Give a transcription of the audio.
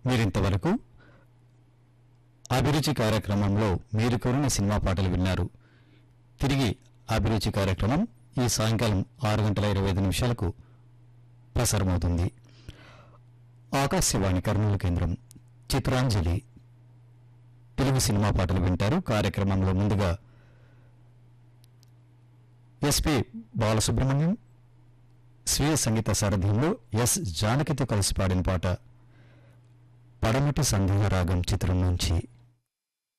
మీరింతవరకు అభిరుచి కార్యక్రమంలో మీరు కోరిన సినిమా పాటలు విన్నారు తిరిగి అభిరుచి కార్యక్రమం ఈ సాయంకాలం ఆరు గంటల ఇరవై ఐదు నిమిషాలకు ప్రసారమవుతుంది ఆకాశవాణి కర్నూలు కేంద్రం చిత్రాంజలి తెలుగు సినిమా పాటలు వింటారు కార్యక్రమంలో ముందుగా ఎస్పి బాలసుబ్రహ్మణ్యం స్వీయ సంగీత సారథ్యంలో ఎస్ జానకితో కలిసి పాడిన పాట పడమటి సందేహ రాగం చిత్రం నుంచి